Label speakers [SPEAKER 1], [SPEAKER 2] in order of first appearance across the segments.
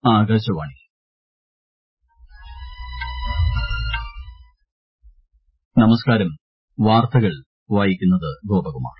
[SPEAKER 1] ആകാശവാണി നമസ്കാരം വാർത്തകൾ വായിക്കുന്നത് ഗോപകുമാർ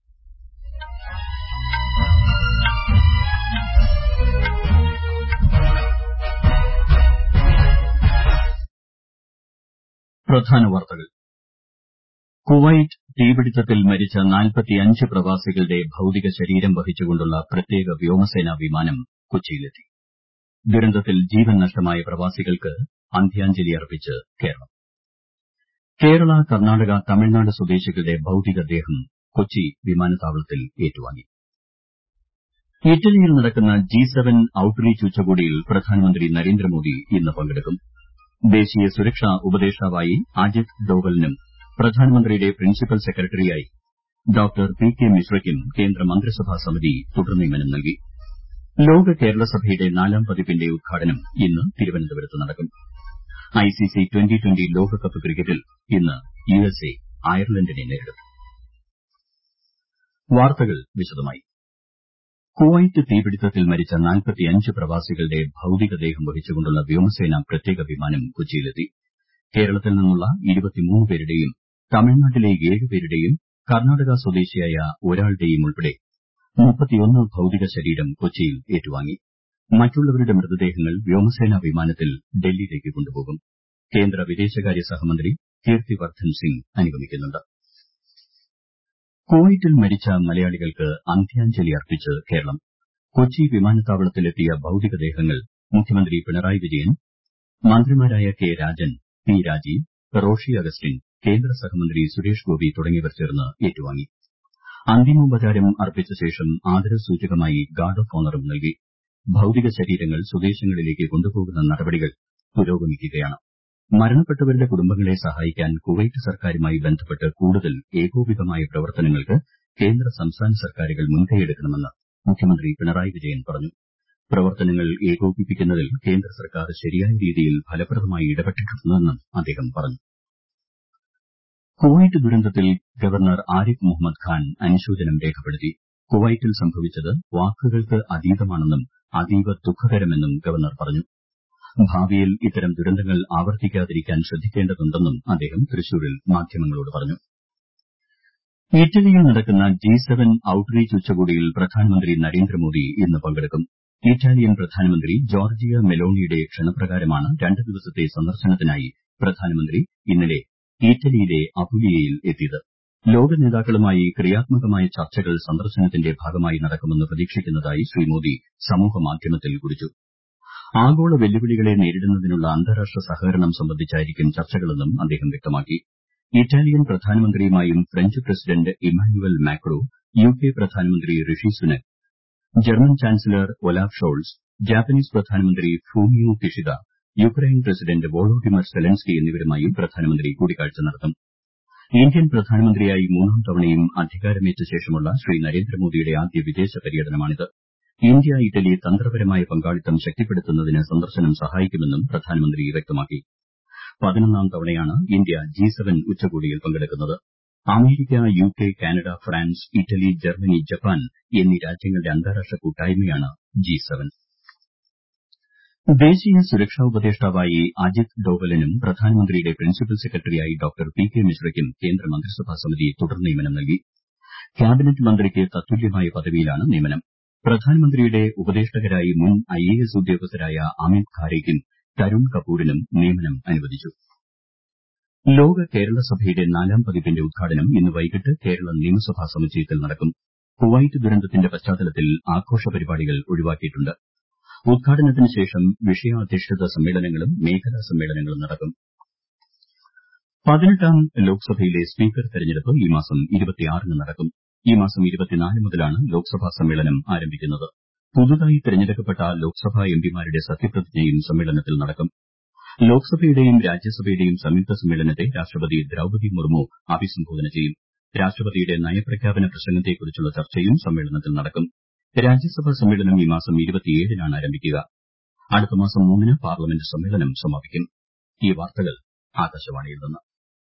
[SPEAKER 1] പ്രധാന വാർത്തകൾ കുവൈറ്റ് തീപിടുത്തത്തിൽ മരിച്ച പ്രവാസികളുടെ ഭൌതിക ശരീരം വഹിച്ചുകൊണ്ടുള്ള പ്രത്യേക വ്യോമസേനാ വിമാനം കൊച്ചിയിലെത്തി ദുരന്തത്തിൽ ജീവൻ നഷ്ടമായ പ്രവാസികൾക്ക് അന്ത്യാഞ്ജലി അർപ്പിച്ച് കേരളം കേരള കർണാടക തമിഴ്നാട് സ്വദേശികളുടെ ഭൌതികദേഹം കൊച്ചി വിമാനത്താവളത്തിൽ ഏറ്റുവാങ്ങി ഇറ്റലിയിൽ നടക്കുന്ന ജി സെവൻ ഔട്ട്റീച്ച് ഉച്ചകോടിയിൽ പ്രധാനമന്ത്രി നരേന്ദ്രമോദി ഇന്ന് പങ്കെടുക്കും ദേശീയ സുരക്ഷാ ഉപദേഷ്ടാവായി അജിത് ഡോവലിനും പ്രധാനമന്ത്രിയുടെ പ്രിൻസിപ്പൽ സെക്രട്ടറിയായി ഡോക്ടർ പി കെ മിശ്രയ്ക്കും കേന്ദ്ര മന്ത്രിസഭാ സമിതി തുടർനിയമനം നൽകി ലോക കേരള സഭയുടെ നാലാം പതിപ്പിന്റെ ഉദ്ഘാടനം ഇന്ന് തിരുവനന്തപുരത്ത് നടക്കും ഐസിസി ട്വന്റി ട്വന്റി ലോകകപ്പ് ക്രിക്കറ്റിൽ ഇന്ന് യുഎസ്എ അയർലന്റിനെ നേരിടും വാർത്തകൾ വിശദമായി കുവൈറ്റ് തീപിടുത്തത്തിൽ മരിച്ച പ്രവാസികളുടെ ഭൌതികദേഹം വഹിച്ചുകൊണ്ടുള്ള വ്യോമസേനാ പ്രത്യേക വിമാനം കൊച്ചിയിലെത്തി കേരളത്തിൽ നിന്നുള്ള പേരുടെയും തമിഴ്നാട്ടിലെ ഏഴ് പേരുടെയും കർണാടക സ്വദേശിയായ ഒരാളുടെയും ഉൾപ്പെടെ ഭൌതിക ശരീരം കൊച്ചിയിൽ ഏറ്റുവാങ്ങി മറ്റുള്ളവരുടെ മൃതദേഹങ്ങൾ വ്യോമസേനാ വിമാനത്തിൽ ഡൽഹിയിലേക്ക് കൊണ്ടുപോകും കേന്ദ്ര വിദേശകാര്യ സഹമന്ത്രി കീർത്തിവർദ്ധൻ സിംഗ് അനുഗമിക്കുന്നുണ്ട് കുവൈറ്റിൽ മരിച്ച മലയാളികൾക്ക് അന്ത്യാഞ്ജലി അർപ്പിച്ച് കേരളം കൊച്ചി വിമാനത്താവളത്തിലെത്തിയ ഭൌതികദേഹങ്ങൾ മുഖ്യമന്ത്രി പിണറായി വിജയൻ മന്ത്രിമാരായ K Rajan P Rajeev Roshy Augustine കേന്ദ്ര സഹമന്ത്രി സുരേഷ് ഗോപി തുടങ്ങിയവർ ചേർന്ന് ഏറ്റുവാങ്ങി അന്തിമോപചാരം അർപ്പിച്ച ശേഷം ആദരസൂചകമായി ഗാർഡ് ഓഫ് ഓണറും നൽകി ഭൌതിക ശരീരങ്ങൾ സ്വദേശങ്ങളിലേക്ക് കൊണ്ടുപോകുന്ന നടപടികൾ പുരോഗമിക്കുകയാണ് മരണപ്പെട്ടവരുടെ കുടുംബങ്ങളെ സഹായിക്കാൻ കുവൈറ്റ് സർക്കാരുമായി ബന്ധപ്പെട്ട് കൂടുതൽ ഏകോപിതമായ പ്രവർത്തനങ്ങൾക്ക് കേന്ദ്ര സംസ്ഥാന സർക്കാരുകൾ മുൻകൈയെടുക്കണമെന്ന് മുഖ്യമന്ത്രി പിണറായി വിജയൻ പറഞ്ഞു പ്രവർത്തനങ്ങൾ ഏകോപിപ്പിക്കുന്നതിൽ കേന്ദ്ര സർക്കാർ ശരിയായ രീതിയിൽ ഫലപ്രദമായി ഇടപെട്ടിട്ടുണ്ടെന്നും അദ്ദേഹം പറഞ്ഞു കുവൈറ്റ് ദുരന്തത്തിൽ ഗവർണർ ആരിഫ് മുഹമ്മദ് ഖാൻ അനുശോചനം രേഖപ്പെടുത്തി കുവൈറ്റിൽ സംഭവിച്ചത് വാക്കുകൾക്ക് അതീതമാണെന്നും അതീവ ദുഃഖകരമെന്നും ഗവർണർ പറഞ്ഞു ഭാവിയിൽ ഇത്തരം ദുരന്തങ്ങൾ ആവർത്തിക്കാതിരിക്കാൻ ശ്രദ്ധിക്കേണ്ടതുണ്ടെന്നും അദ്ദേഹം തൃശൂരിൽ മാധ്യമങ്ങളോട് പറഞ്ഞു ഇറ്റലിയിൽ നടക്കുന്ന ജി സെവൻ ഔട്ട്റീച്ച് ഉച്ചകോടിയിൽ പ്രധാനമന്ത്രി നരേന്ദ്രമോദി ഇന്ന് പങ്കെടുക്കും ഇറ്റാലിയൻ പ്രധാനമന്ത്രി ജോർജിയ മെലോണിയുടെ ക്ഷണപ്രകാരമാണ് രണ്ട് ദിവസത്തെ സന്ദർശനത്തിനായി പ്രധാനമന്ത്രി ഇന്നലെ ഇറ്റലിയിലെ അപുലിയയിൽ എത്തിയത് ലോക നേതാക്കളുമായി ക്രിയാത്മകമായ ചർച്ചകൾ സന്ദർശനത്തിന്റെ ഭാഗമായി നടക്കുമെന്ന് പ്രതീക്ഷിക്കുന്നതായി ശ്രീ മോദി സമൂഹമാധ്യമത്തിൽ കുറിച്ചു ആഗോള വെല്ലുവിളികളെ നേരിടുന്നതിനുള്ള അന്താരാഷ്ട്ര സഹകരണം സംബന്ധിച്ചായിരിക്കും ചർച്ചകളെന്നും അദ്ദേഹം വ്യക്തമാക്കി ഇറ്റാലിയൻ പ്രധാനമന്ത്രിയുമായും French president Emmanuel Macron UK പ്രധാനമന്ത്രി Rishi Sunak German chancellor Olaf Scholz Japanese പ്രധാനമന്ത്രി Fumio Kishida Ukraine president Volodymyr Zelensky എന്നിവരുമായും പ്രധാനമന്ത്രി കൂടിക്കാഴ്ച നടത്തും ഇന്ത്യൻ പ്രധാനമന്ത്രിയായി മൂന്നാം തവണയും അധികാരമേറ്റ ശേഷമുള്ള ശ്രീ നരേന്ദ്രമോദിയുടെ ആദ്യ വിദേശ പര്യടനമാണിത് ഇന്ത്യ ഇറ്റലി തന്ത്രപരമായ പങ്കാളിത്തം ശക്തിപ്പെടുത്തുന്നതിന് സന്ദർശനം സഹായിക്കുമെന്നും പ്രധാനമന്ത്രി വ്യക്തമാക്കി പതിനൊന്നാം തവണയാണ് ഇന്ത്യ ജി സെവൻ ഉച്ചകോടിയിൽ പങ്കെടുക്കുന്നത് America UK Canada France Italy Germany Japan എന്നീ രാജ്യങ്ങളുടെ അന്താരാഷ്ട്ര കൂട്ടായ്മയാണ് ജി സെവൻ ദേശീയ സുരക്ഷാ ഉപദേഷ്ടാവായി അജിത് ഡോവലിനും പ്രധാനമന്ത്രിയുടെ പ്രിൻസിപ്പൽ സെക്രട്ടറിയായി ഡോക്ടർ പി കെ മിശ്രയ്ക്കും കേന്ദ്ര മന്ത്രിസഭാ സമിതി തുടർ നിയമനം നൽകി ക്യാബിനറ്റ് മന്ത്രിക്ക് തത്തുല്യമായ പദവിയിലാണ് നിയമനം പ്രധാനമന്ത്രിയുടെ ഉപദേഷ്ടാക്കരായി മുൻ ഐഎഎസ് ഉദ്യോഗസ്ഥരായ അമിത് ഖാരേക്കും തരുൺ കപൂറിനും നിയമനം അനുവദിച്ചു ലോക കേരള സഭയുടെ നാലാം പതിപ്പിന്റെ ഉദ്ഘാടനം ഇന്ന് വൈകിട്ട് കേരള നിയമസഭാ സമുച്ചയത്തിൽ നടക്കും കുവൈറ്റ് ദുരന്തത്തിന്റെ പശ്ചാത്തലത്തിൽ ആഘോഷ പരിപാടികൾ ഒഴിവാക്കിയിട്ടുണ്ട് ഉദ്ഘാടനത്തിന് ശേഷം വിഷയാധിഷ്ഠിത സമ്മേളനങ്ങളും മേഖലാ സമ്മേളനങ്ങളും നടക്കും പതിനെട്ടാം ലോക്സഭയിലെ സ്പീക്കർ തെരഞ്ഞെടുപ്പ് ഈ മാസം ന് നടക്കും ഈ മാസം മുതലാണ് ലോക്സഭാ സമ്മേളനം ആരംഭിക്കുന്നത് പുതുതായി തെരഞ്ഞെടുക്കപ്പെട്ട ലോക്സഭാ എംപിമാരുടെ സത്യപ്രതിജ്ഞയും സമ്മേളനത്തിൽ നടക്കും ലോക്സഭയുടെയും രാജ്യസഭയുടെയും സംയുക്ത സമ്മേളനത്തെ രാഷ്ട്രപതി ദ്രൌപദി മുർമു അഭിസംബോധന ചെയ്യും രാഷ്ട്രപതിയുടെ നയപ്രഖ്യാപന പ്രസംഗത്തെക്കുറിച്ചുള്ള ചർച്ചയും സമ്മേളനത്തിൽ നടക്കും രാജ്യസഭാ സമ്മേളനം ഈ മാസം നാണ് ആരംഭിക്കുക അടുത്ത മാസം മൂന്നിന് പാർലമെന്റ് സമ്മേളനം സമാപിക്കും ഈ വാർത്തകൾ ആകാശവാണിയിൽ നിന്ന്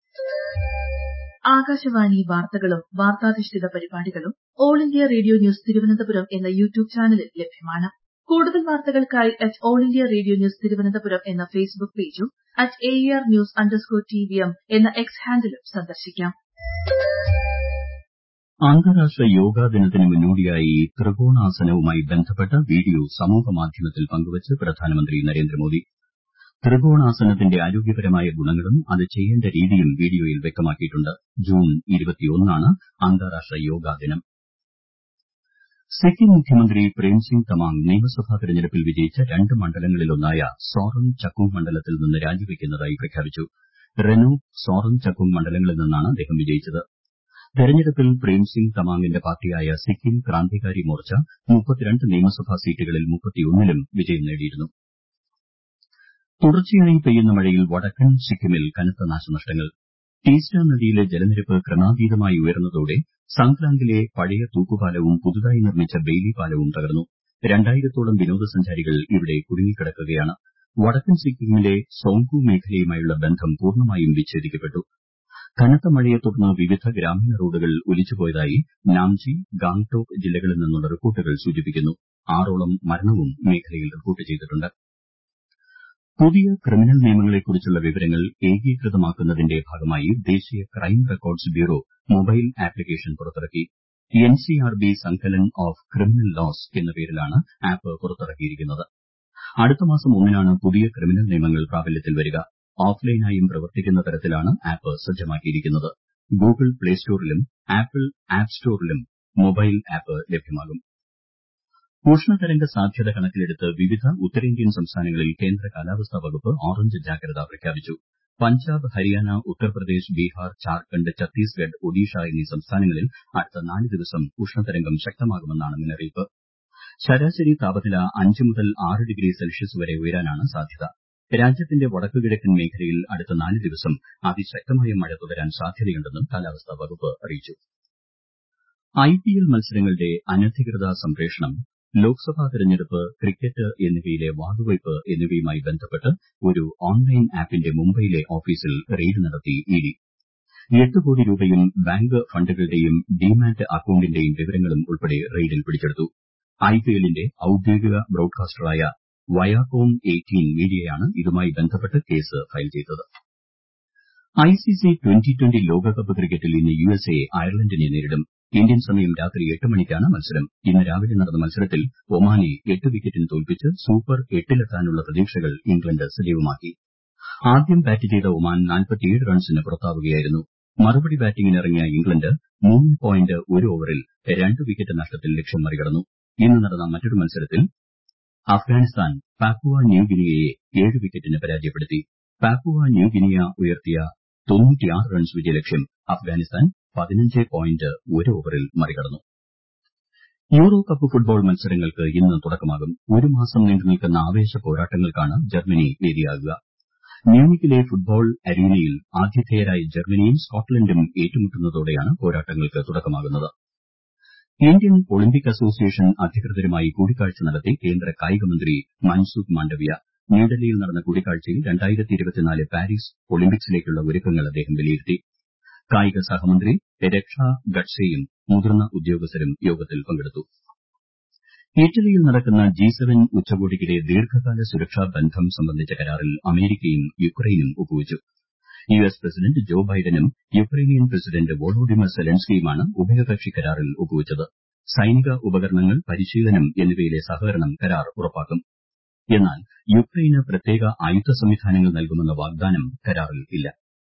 [SPEAKER 2] ആകാശവാണി വാർത്തകളും വാർത്താധിഷ്ഠിത പരിപാടികളും All India Radio news Thiruvananthapuram എന്ന യൂട്യൂബ് ചാനലിൽ ലഭ്യമാണ് കൂടുതൽ വാർത്തകൾക്കായി at All India Radio news Thiruvananthapuram എന്ന ഫേസ്ബുക്ക് പേജും at A R news underscore T V M എന്ന എക്സ് ഹാൻഡിലും സന്ദർശിക്കാം
[SPEAKER 1] അന്താരാഷ്ട്ര യോഗാ ദിനത്തിന് മുന്നോടിയായി ത്രികോണാസനവുമായി ബന്ധപ്പെട്ട വീഡിയോ സമൂഹമാധ്യമത്തിൽ പങ്കുവച്ച് പ്രധാനമന്ത്രി നരേന്ദ്രമോദി ത്രികോണാസനത്തിന്റെ ആരോഗ്യപരമായ ഗുണങ്ങളും അത് ചെയ്യേണ്ട രീതിയും വീഡിയോയിൽ വ്യക്തമാക്കിയിട്ടുണ്ട് ജൂൺ ആണ് അന്താരാഷ്ട്ര യോഗാ ദിനം സിക്കിം മുഖ്യമന്ത്രി പ്രേംസിംഗ് തമാങ് നിയമസഭാ തെരഞ്ഞെടുപ്പിൽ വിജയിച്ച രണ്ട് മണ്ഡലങ്ങളിലൊന്നായ സോറം ചക്കുങ് മണ്ഡലത്തിൽ നിന്ന് രാജിവെക്കുന്നതായി പ്രഖ്യാപിച്ചു റെനോക് സോറം ചക്കുങ് മണ്ഡലങ്ങളിൽ നിന്നാണ് അദ്ദേഹം വിജയിച്ചത് തെരഞ്ഞെടുപ്പിൽ പ്രേംസിംഗ് തമാങ്ങിന്റെ പാർട്ടിയായ സിക്കിം ക്രാന്തികാരി മോർച്ച നിയമസഭാ സീറ്റുകളിൽ ലും വിജയം നേടിയിരുന്നു തുടർച്ചയായി പെയ്യുന്ന മഴയിൽ വടക്കൻ സിക്കിമിൽ കനത്ത നാശനഷ്ടങ്ങൾ ടീസ്റ്റ നദിയിലെ ജലനിരപ്പ് ക്രമാതീതമായി ഉയർന്നതോടെ സംഗ്ലാംഗിലെ പഴയ തൂക്കുപാലവും പുതുതായി നിർമ്മിച്ച ബെയ്ലി പാലവും തകർന്നു രണ്ടായിരത്തോളം വിനോദസഞ്ചാരികൾ ഇവിടെ കുടുങ്ങിക്കിടക്കുകയാണ് വടക്കൻ സിക്കിമിലെ സോങ്ഗു മേഖലയുമായുള്ള ബന്ധം പൂർണ്ണമായും വിച്ഛേദിക്കപ്പെട്ടു കനത്ത മഴയെ തുടർന്ന് വിവിധ ഗ്രാമീണ റോഡുകൾ ഒലിച്ചുപോയതായി നാംചി ഗാംഗ്ടോക്ക് ജില്ലകളിൽ നിന്നുള്ള റിപ്പോർട്ടുകൾ സൂചിപ്പിക്കുന്നു ആറോളം മരണവും മേഖലയിൽ റിപ്പോർട്ട് ചെയ്തിട്ടുണ്ട് പുതിയ ക്രിമിനൽ നിയമങ്ങളെക്കുറിച്ചുള്ള വിവരങ്ങൾ ഏകീകൃതമാക്കുന്നതിന്റെ ഭാഗമായി ദേശീയ crime records bureau mobile application പുറത്തിറക്കി NCRB Sankalan of criminal laws എന്ന പേരിലാണ് ആപ്പ് പുറത്തിറക്കിയിരിക്കുന്നത് അടുത്ത മാസം ഒന്നിനാണ് പുതിയ ക്രിമിനൽ നിയമങ്ങൾ പ്രാബല്യത്തിൽ വരിക ഓഫ്ലൈനായും പ്രവർത്തിക്കുന്ന തരത്തിലാണ് ആപ്പ് സജ്ജമാക്കിയിരിക്കുന്നത് ഗൂഗിൾ പ്ലേ സ്റ്റോറിലും ആപ്പിൾ ആപ്പ് സ്റ്റോറിലും മൊബൈൽ ആപ്പ് ലഭ്യമാകും ഉഷ്ണതരംഗ സാധ്യത കണക്കിലെടുത്ത് വിവിധ ഉത്തരേന്ത്യൻ സംസ്ഥാനങ്ങളിൽ കേന്ദ്ര കാലാവസ്ഥാ വകുപ്പ് ഓറഞ്ച് ജാഗ്രത പ്രഖ്യാപിച്ചു പഞ്ചാബ് ഹരിയാന ഉത്തർപ്രദേശ് ബീഹാർ ഝാർഖണ്ഡ് ഛത്തീസ്ഗഡ് ഒഡീഷ എന്നീ സംസ്ഥാനങ്ങളിൽ അടുത്ത നാല് ദിവസം ഉഷ്ണതരംഗം ശക്തമാകുമെന്നാണ് മുന്നറിയിപ്പ് ശരാശരി താപനില അഞ്ച് മുതൽ ആറ് ഡിഗ്രി സെൽഷ്യസ് വരെ ഉയരാനാണ് സാധ്യത രാജ്യത്തിന്റെ വടക്കുകിഴക്കൻ മേഖലയിൽ അടുത്ത നാല് ദിവസം അതിശക്തമായ മഴ തുടരാൻ സാധ്യതയുണ്ടെന്നും കാലാവസ്ഥാ വകുപ്പ് അറിയിച്ചു ഐപിഎൽ മത്സരങ്ങളുടെ അനധികൃത സംപ്രേഷണം ലോക്സഭാ തെരഞ്ഞെടുപ്പ് ക്രിക്കറ്റ് എന്നിവയിലെ വാതുവയ്പ് എന്നിവയുമായി ബന്ധപ്പെട്ട് ഒരു ഓൺലൈൻ ആപ്പിന്റെ മുംബൈയിലെ ഓഫീസിൽ റെയ്ഡ് നടത്തി ഇഡി എട്ട് കോടി രൂപയും ബാങ്ക് ഫണ്ടുകളുടെയും ഡിമാറ്റ് അക്കൌണ്ടിന്റെയും വിവരങ്ങളും ഉൾപ്പെടെ റെയ്ഡിൽ പിടിച്ചെടുത്തു ഐപിഎല്ലിന്റെ ഔദ്യോഗിക ബ്രോഡ്കാസ്റ്ററായ വയാകോം എയ്റ്റീൻ മീഡിയയാണ് ഇതുമായി ബന്ധപ്പെട്ട് കേസ് ഫയൽ ചെയ്തത് ഐസിസി ട്വന്റി ട്വന്റി ലോകകപ്പ് ക്രിക്കറ്റിൽ ഇന്ന് യുഎസ്എ അയർലൻഡിനെ നേരിടും ഇന്ത്യൻ സമയം രാത്രി എട്ട് മണിക്കാണ് മത്സരം ഇന്ന് രാവിലെ നടന്ന മത്സരത്തിൽ ഒമാനെ എട്ട് വിക്കറ്റിന് തോൽപ്പിച്ച് സൂപ്പർ എട്ടിലെത്താനുള്ള പ്രതീക്ഷകൾ ഇംഗ്ലണ്ട് സജീവമാക്കി ആദ്യം ബാറ്റ് ചെയ്ത ഒമാൻ റൺസിന് പുറത്താവുകയായിരുന്നു മറുപടി ബാറ്റിംഗിനിറങ്ങിയ ഇംഗ്ലണ്ട് മൂന്ന് പോയിന്റ് ഒരു ഓവറിൽ രണ്ട് വിക്കറ്റ് നഷ്ടത്തിൽ ലക്ഷ്യം മറികടന്നു ഇന്ന് നടന്ന മറ്റൊരു മത്സരത്തിൽ അഫ്ഗാനിസ്ഥാൻ പാപ്പുവ ന്യൂഗിനിയയെ ഏഴ് വിക്കറ്റിന് പരാജയപ്പെടുത്തി പാപ്പുവ ന്യൂഗിനിയ ഉയർത്തിയ റൺസ് വിജയലക്ഷ്യം അഫ്ഗാനിസ്ഥാൻ പതിനഞ്ച് പോയിന്റ് ഒരു ഓവറിൽ മറികടന്നു യൂറോ കപ്പ് ഫുട്ബോൾ മത്സരങ്ങൾക്ക് ഇന്ന് തുടക്കമാകും ഒരു മാസം നീണ്ടുനിൽക്കുന്ന ആവേശ പോരാട്ടങ്ങൾക്കാണ് ജർമ്മനി വേദിയാകുക മ്യൂണിക്കിലെ ഫുട്ബോൾ അരീനയിൽ ആതിഥേയരായ ജർമ്മനിയും സ്കോട്ട്ലൻഡും ഏറ്റുമുട്ടുന്നതോടെയാണ് പോരാട്ടങ്ങൾക്ക് തുടക്കമാകുന്നത് ഇന്ത്യൻ ഒളിമ്പിക് അസോസിയേഷൻ അധികൃതരുമായി കൂടിക്കാഴ്ച നടത്തി കേന്ദ്ര കായികമന്ത്രി മൻസുഖ് മാണ്ഡവ്യ ന്യൂഡൽഹിയിൽ നടന്ന കൂടിക്കാഴ്ചയിൽ പാരീസ് ഒളിമ്പിക്സിലേക്കുള്ള ഒരുക്കങ്ങൾ അദ്ദേഹം വിലയിരുത്തി കായിക സഹമന്ത്രി രക്ഷ ഗഡ്സെയും മുതിർന്ന ഉദ്യോഗസ്ഥരും യോഗത്തിൽ പങ്കെടുത്തു ഇറ്റലിയിൽ നടക്കുന്ന ജി സെവൻ ഉച്ചകോടിക്കിടെ ദീർഘകാല സുരക്ഷാ ബന്ധം സംബന്ധിച്ച കരാറിൽ അമേരിക്കയും യുക്രൈനും ഒപ്പുവച്ചു യു എസ് പ്രസിഡന്റ് ജോ ബൈഡനും യുക്രൈനിയൻ പ്രസിഡന്റ് വോളോഡിമർ സെലൻസ്കിയുമാണ് ഉഭയകക്ഷി കരാറിൽ ഒപ്പുവച്ചത് സൈനിക ഉപകരണങ്ങൾ പരിശീലനം എന്നിവയിലെ സഹകരണം കരാർ ഉറപ്പാക്കും എന്നാൽ യുക്രൈന് പ്രത്യേക ആയുധ സംവിധാനങ്ങൾ നൽകുമെന്ന വാഗ്ദാനം കരാറിൽ ഇല്ല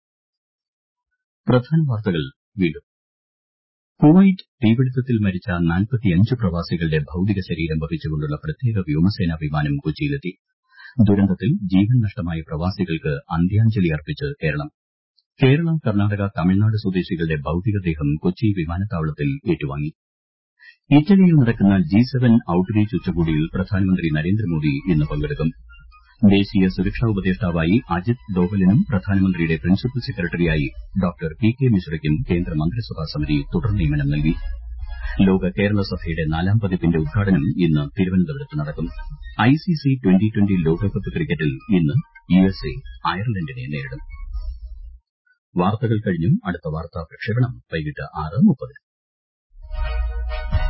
[SPEAKER 1] പ്രധാന വാർത്തകൾ വീണ്ടും കുവൈറ്റ് തീപിടുത്തത്തിൽ മരിച്ച പ്രവാസികളുടെ ഭൌതിക ശരീരം വഹിച്ചുകൊണ്ടുള്ള പ്രത്യേക വ്യോമസേനാ വിമാനം കൊച്ചിയിലെത്തി ദുരന്തത്തിൽ ജീവൻ നഷ്ടമായ പ്രവാസികൾക്ക് അന്ത്യാഞ്ജലി അർപ്പിച്ച് കേരളം കേരള കർണാടക തമിഴ്നാട് സ്വദേശികളുടെ ഭൌതികദേഹം കൊച്ചി വിമാനത്താവളത്തിൽ ഏറ്റുവാങ്ങി ഇറ്റലിയിൽ നടക്കുന്ന ജി സെവൻ ഔട്ട്റീച്ച് ഉച്ചകോടിയിൽ പ്രധാനമന്ത്രി നരേന്ദ്രമോദി ഇന്ന് പങ്കെടുക്കും ദേശീയ സുരക്ഷാ ഉപദേഷ്ടാവായി അജിത് ഡോവലിനും പ്രധാനമന്ത്രിയുടെ പ്രിൻസിപ്പൽ സെക്രട്ടറിയായി ഡോക്ടർ പി കെ മിശ്രയ്ക്കും കേന്ദ്ര മന്ത്രിസഭാ സമിതി തുടർ നിയമനം നൽകി ലോക കേരള സഭയുടെ നാലാം പതിപ്പിന്റെ ഉദ്ഘാടനം ഇന്ന് തിരുവനന്തപുരത്ത് നടക്കും ഐസിസി ട്വന്റി ട്വന്റി ലോകകപ്പ് ക്രിക്കറ്റിൽ ഇന്ന് യുഎസ്എ അയർലൻഡിനെ നേരിടും വാർത്തകൾ കഴിഞ്ഞു അടുത്ത വാർത്താ പ്രക്ഷേപണം വൈകിട്ട് ആറ് മുപ്പതിന്